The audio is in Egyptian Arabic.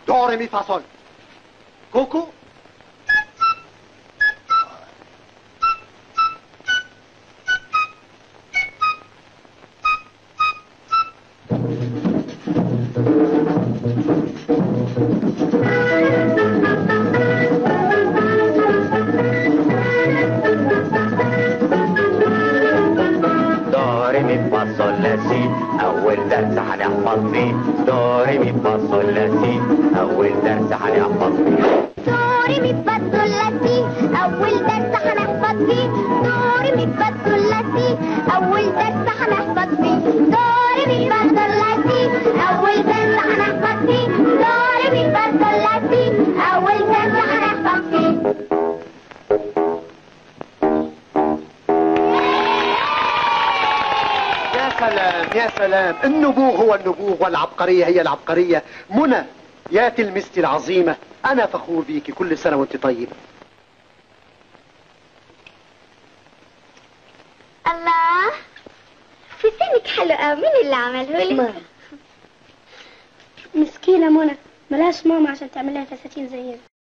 دو ري مي فا صول كوكو دو ري مي فا صول لا سي اول درس هنحفظ فيه دو ري مي فا صول لا سي اول درس هنحفظ فيه دوري مي فا صول لا سي أول درس هنحفظ فيه دوري مي فا صول لا سي أول درس هنحفظ فيه دوري مي فا صول لا سي أول درس هنحفظ فيه دوري مي فا صول لا سي أول درس هنحفظ فيه يا سلام يا سلام النبوغ هو النبوغ والعبقرية هي العبقرية منى يا تلمستي العظيمة أنا فخور بيكي كل سنة وأنت طيبة الله فستانك حلو قوي مين اللي عمله لك؟ مسكينة منى ملهاش ماما عشان تعمل لها فساتين زينا